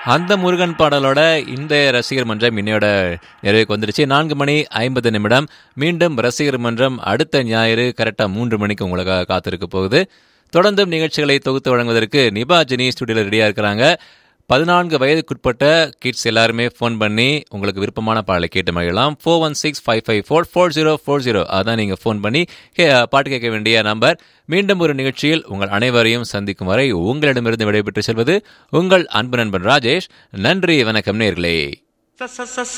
அந்த முருகன் பாடலோட இந்த ரசிகர் மன்றம் இன்னையோட நிறைவுக்கு வந்துருச்சு நான்கு மணி ஐம்பது நிமிடம் மீண்டும் ரசிகர் மன்றம் அடுத்த ஞாயிறு கரெக்டாக மூன்று மணிக்கு உங்களுக்காக காத்திருக்க போகுது தொடர்ந்தும் நிகழ்ச்சிகளை தொகுத்து வழங்குவதற்கு நிபாஜினி ஸ்டுடியோவில் ரெடியாக இருக்கிறாங்க பதினான்கு வயதுக்குட்பட்ட கிட்ஸ் எல்லாருமே ஃபோன் பண்ணி உங்களுக்கு விருப்பமான பாடலை கேட்டு மகிழலாம் four one six five five four four zero four zero அதான் நீங்கள் ஃபோன் பண்ணி கே- பாட்டு கேட்க வேண்டிய நம்பர் மீண்டும் ஒரு நிகழ்ச்சியில் உங்கள் அனைவரையும் சந்திக்கும் வரை உங்களிடமிருந்து விடைபெற்று செல்வது உங்கள் அன்பு நண்பன் ராஜேஷ் நன்றி வணக்கம் நேர்களே ச ச ச